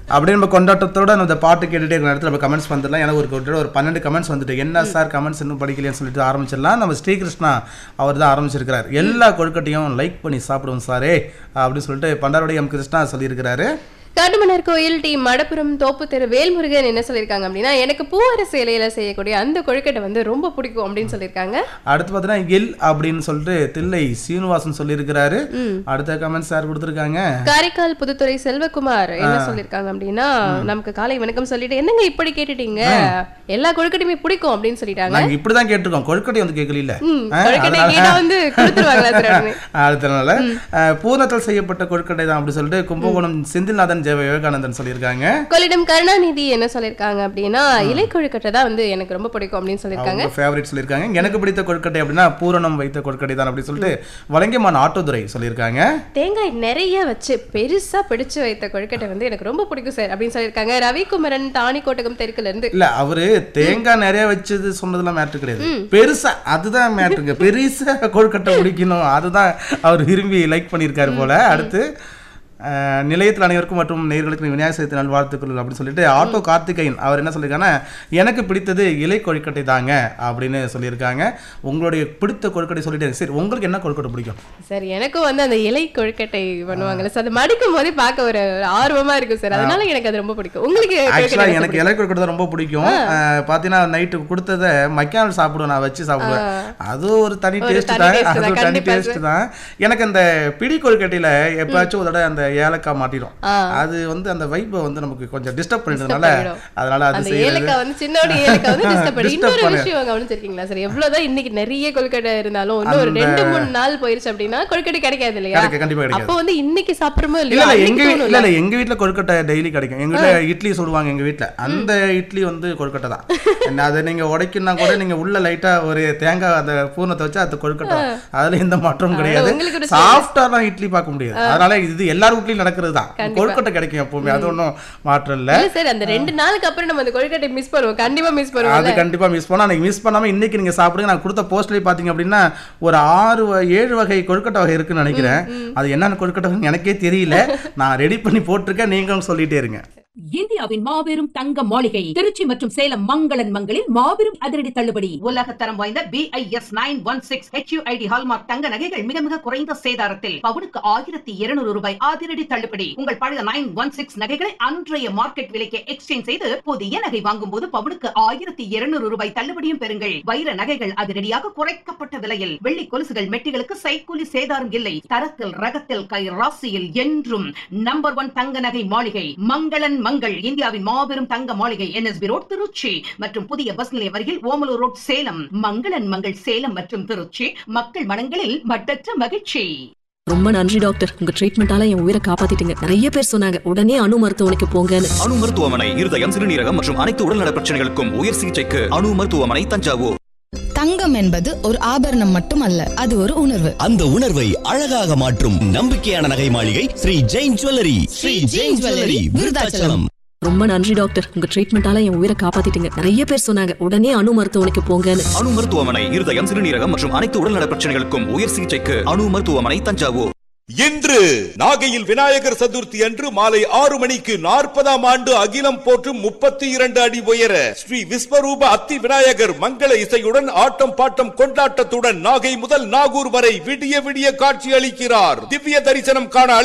அப்படியே நம்ம கொண்டாட்டத்தோட நம்ம இந்த பாட்டு கேட்டுட்டே இருக்கிற இடத்துல நம்ம கமெண்ட்ஸ் வந்துடலாம் எனக்கு ஒரு கிட்டத்தட்ட ஒரு பன்னெண்டு கமெண்ட்ஸ் வந்துட்டு என்ன சார் கமெண்ட்ஸ் இன்னும் படிக்கலையான்னு சொல்லிட்டு ஆரம்பிச்சிடலாம் நம்ம ஸ்ரீகிருஷ்ணா அவர் தான் ஆரம்பிச்சிருக்கிறார் எல்லா கொழுக்கட்டையும் லைக் பண்ணி சாப்பிடுவோம் சாரே அப்படின்னு சொல்லிட்டு பண்டாரவடி எம் கிருஷ்ணா சொல்லியிருக்கிறாரு காட்டுமன்னார் கோயில் டி மடப்புரம் தோப்பு தெரு வேல்முருகன் என்ன சொல்லியிருக்காங்க அப்படின்னா எனக்கு பூவரசு இலையில செய்யக்கூடிய அந்த கொழுக்கட்டை வந்து ரொம்ப பிடிக்கும் அப்படின்னு சொல்லியிருக்காங்க அடுத்து பார்த்தீங்கன்னா எல் அப்படின்னு சொல்லிட்டு தில்லை சீனிவாசன் சொல்லியிருக்கிறாரு அடுத்த கமெண்ட்ஸ் யார் கொடுத்துருக்காங்க காரைக்கால் புதுத்துறை செல்வகுமார் என்ன சொல்லியிருக்காங்க அப்படின்னா நமக்கு காலை வணக்கம் சொல்லிட்டு என்னங்க இப்படி கேட்டுட்டீங்க எல்லா கொழுக்கட்டையுமே பிடிக்கும் அப்படின்னு சொல்லிட்டாங்க நாங்க இப்படிதான் கேட்டிருக்கோம் கொழுக்கட்டை வந்து கேட்கல ம், கொழுக்கட்டை கேட்டா வந்து கொடுத்துருவாங்களா சார் உடனே? அதனால அஹ், பூர்ணத்தால் செய்யப்பட்ட கொழுக்கட்டை தான் அப்படி சொல்லிட்டு கும்பகோணம் செந்தில்நாதன் ஜெய விவேகானந்தன் சொல்லியிருக்காங்க கொள்ளிடம் கருணாநிதி என்ன சொல்லியிருக்காங்க அப்படின்னா இலை கொழுக்கட்டை தான் வந்து எனக்கு ரொம்ப பிடிக்கும் அப்படின்னு சொல்லியிருக்காங்க அவங்க ஃபேவரட் சொல்லியிருக்காங்க எனக்கு பிடித்த கொழுக்கட்டை அப்படின்னா பூரணம் வைத்த கொழுக்கட்டை தான் அப்படி சொல்லிட்டு வலங்கமான் ஆட்டோதுரை சொல்லியிருக்காங்க தேங்காய் நிறைய வச்சு பெருசா பிடிச்சு வைத்த கொழுக்கட்டை வந்து எனக்கு ரொம்ப பிடிக்கும் சார் அப்படின்னு சொல்லியிருக்காங்க ரவிக்குமரன் தாணிக்கோட்டகம் தெற்குல இருந்து இல்ல அவரு தேங்காய் நிறைய வச்சது சொன்னதெல்லாம் மேட்ரு கிடையாது பெருசா அதுதான் மேட்ருங்க பெருசா கொழுக்கட்டை பிடிக்கணும் அதுதான் அவர் விரும்பி லைக் பண்ணியிருக்காரு போல அடுத்து அஹ், நிலையத்தில் அனைவருக்கும் மற்றும் நேர்களுக்கு விநாயகர் சதுர்த்தி நல்வாழ்த்துக்கள் அப்படின்னு சொல்லிட்டு ஆட்டோ கார்த்திகையன் அவர் என்ன சொல்லியிருக்காங்கன்னா எனக்கு பிடித்தது இலை கொழுக்கட்டை தாங்க அப்படின்னு சொல்லியிருக்காங்க உங்களுடைய பிடித்த கொழுக்கட்டை சொல்லிட்டு சரி உங்களுக்கு என்ன கொழுக்கட்டை பிடிக்கும் சார் எனக்கும் வந்து அந்த இலை கொழுக்கட்டை பண்ணுவாங்கல்ல சார் அது மடிக்கும் போதே பார்க்க ஒரு ஒரு ஆர்வமா இருக்கும் சார் அதனால எனக்கு அது ரொம்ப பிடிக்கும் உங்களுக்கு ஆக்சுவலாக கொழுக்கட்டை எனக்கு இலை கொழுக்கட்டை தான் ரொம்ப பிடிக்கும் அஹ், பார்த்தீங்கன்னா நைட்டு கொடுத்ததை மக்காமல் சாப்பிடுவேன் நான் வச்சு சாப்பிடுவேன் அது ஒரு தனி ஒரு டேஸ்ட் தனி தான் taste அது தான், ஒரு தனி கண்டிப்பா டேஸ்ட் தான் எனக்கு அந்த பிடி கொழுக்கட்டையில எப்பயாச்சும் ஒரு தடவை அந்த ஏலக்காய் மாட்டிடும் ஆ. அது வந்து அந்த வைப்பை வந்து நமக்கு கொஞ்சம் டிஸ்டர்ப் பண்ணிடுறதுனால பண்ணிடும். அதனால அது அந்த செய்யறது ஏலக்காய் வந்து சின்னோட ஏலக்காய் வந்து டிஸ்டர்ப் பண்ணி Disturb இன்னொரு பண்ணு. விஷயம் கவனிச்சிருக்கீங்களா சார் எவ்வளவுதான் இன்னைக்கு நிறைய கொழுக்கட்டை இருந்தாலும் இன்னும் ஒரு ரெண்டு மூணு நாள் போயிருச்சு அப்படின்னா கொழுக்கட்டை கிடைக்காது இல்லையா கிடைக்க கண்டிப்பா கிடைக்காது அப்போ வந்து இன்னைக்கு சாப்பிடுறோமோ இல்ல இல்லையா இல்ல அன்னைக்கு எங்க வீ- தோணும்ல. இல்ல இல்ல எங்க வீட்ல கொழுக்கட்டை டெய்லி கிடைக்கும் எங்க வீட்ல இட்லி சுடுவாங்க எங்க வீட்ல அந்த இட்லி வந்து கொழுக்கட்டை தான் என்ன அதை நீங்க உடைக்கணும்னா கூட நீங்க உள்ள லைட்டா ஒரு தேங்காய் அந்த பூர்ணத்தை வச்சு அது கொழுக்கட்டை தான். அதுல எந்த மாற்றமும் கிடையாது உங்களுக்கு ஒரு சாஃப்டா இட்லி பார்க்க முடியாது அதனால இது எல்லார் வீட்லயும் நடக்கிறது தான் கண்டிப்பா. கொழுக்கட்டை கிடைக்கும் எப்பவுமே அது ஒன்றும் மாற்றம் இல்ல இல்ல சார் அந்த ரெண்டு நாளுக்கு அப்புறம் நம்ம அந்த கொழுக்கட்டை மிஸ் பண்ணுவோம் கண்டிப்பா மிஸ் அது பண்ணுவோம் கண்டிப்பா மிஸ் பண்ணா அன்னைக்கு மிஸ் பண்ணாம இன்னைக்கு நீங்க சாப்பிடுங்க நான் கொடுத்த போஸ்ட்லயே பாத்தீங்க அப்படின்னா ஒரு ஆறு வ- ஏழு வகை கொழுக்கட்டை வகை இருக்குன்னு நினைக்கிறேன் அது என்னென்ன கொழுக்கட்டை வகைன்னு எனக்கே தெரியல நான் ரெடி பண்ணி போட்டிருக்கேன் நீங்களும் சொல்லிட்டே இருங்க இந்தியாவின் மாபெரும் தங்க மாளிகை திருச்சி மற்றும் சேலம் மங்களன் மங்களில் மாபெரும் அதிரடி தள்ளுபடி உலகத்தரம் வாய்ந்த BIS nine one six HUID hallmark தங்க நகைகள் மிக மிக குறைந்த சேதாரத்தில் பவுனுக்கு ஆயிரத்தி இருநூறு ரூபாய் அதிரடி தள்ளுபடி உங்கள் பழைய நைன் ஒன் சிக்ஸ் நகைகளை அன்றைய மார்க்கெட் விலைக்கு எக்ஸ்சேஞ்ச் செய்து புதிய நகை வாங்கும் போது பவுனுக்கு ஆயிரத்தி இருநூறு ரூபாய் தள்ளுபடியும் பெறுங்கள் வைர நகைகள் அதிரடியாக குறைக்கப்பட்ட விலையில் வெள்ளி கொலுசுகள் மெட்டிகளுக்கு சைக்கூலி சேதாரம் இல்லை தரத்தில் ரகத்தில் கை ராசியில் என்றும் நம்பர் ஒன் தங்க நகை மாளிகை மங்களன் மங்கள் இந்தியாவின் மாபெரும் தங்க மாளிகை என்எஸ்பி ரோட் திருச்சி மற்றும் புதிய பஸ் நிலையம் அருகில் ஓமலூர் ரோட் சேலம் மங்களன் மங்கள் சேலம் மற்றும் திருச்சி மக்கள் மனங்களில் மட்டற்ற மகிழ்ச்சி ரொம்ப நன்றி டாக்டர் உங்க ட்ரீட்மெண்டால என் உயிரை காப்பாத்திட்டீங்க நிறைய பேர் சொன்னாங்க உடனே அணு மருத்துவமனைக்கு போங்கன்னு அணு மருத்துவமனை இருதயம் சிறுநீரகம் மற்றும் அனைத்து உடல்நல பிரச்சனைகளுக்கும் உயர் சிகிச்சைக்கு அணு மருத்துவமனை தஞ்சாவூர் தங்கம் என்பது ஒரு ஆபரணம் மட்டுமல்ல அது ஒரு உணர்வு அந்த உணர்வை அழகாக மாற்றும் நம்பிக்கையான நகை மாளிகை ஸ்ரீ ஜெயின் ஜுவல்லரி ஸ்ரீ ஜெயின் ஜுவல்லரி விருதாச்சலம் ரொம்ப நன்றி டாக்டர் உங்க ட்ரீட்மெண்டால என் உயிரை காப்பாத்திட்டீங்க நிறைய பேர் சொன்னாங்க உடனே அணு மருத்துவமனைக்கு போங்கன்னு அணு மருத்துவமனை இருதயம் சிறுநீரகம் மற்றும் அனைத்து உடல்நல பிரச்சனைகளுக்கும் உயர் சிகிச்சைக்கு அணு மருத்துவமனை தஞ்சாவூர் இன்று நாகையில் விநாயகர் சதுர்த்தி அன்று மாலை ஆறு மணிக்கு நாற்பதாம் ஆண்டு அகிலம் போற்றும் முப்பத்தி இரண்டு அடி உயர ஸ்ரீ விஸ்வரூப அத்தி விநாயகர் மங்கள இசையுடன் ஆட்டம் பாட்டம் கொண்டாட்டத்துடன் நாகை முதல் நாகூர் வரை விடிய விடிய காட்சி அளிக்கிறார் திவ்ய தரிசனம் காண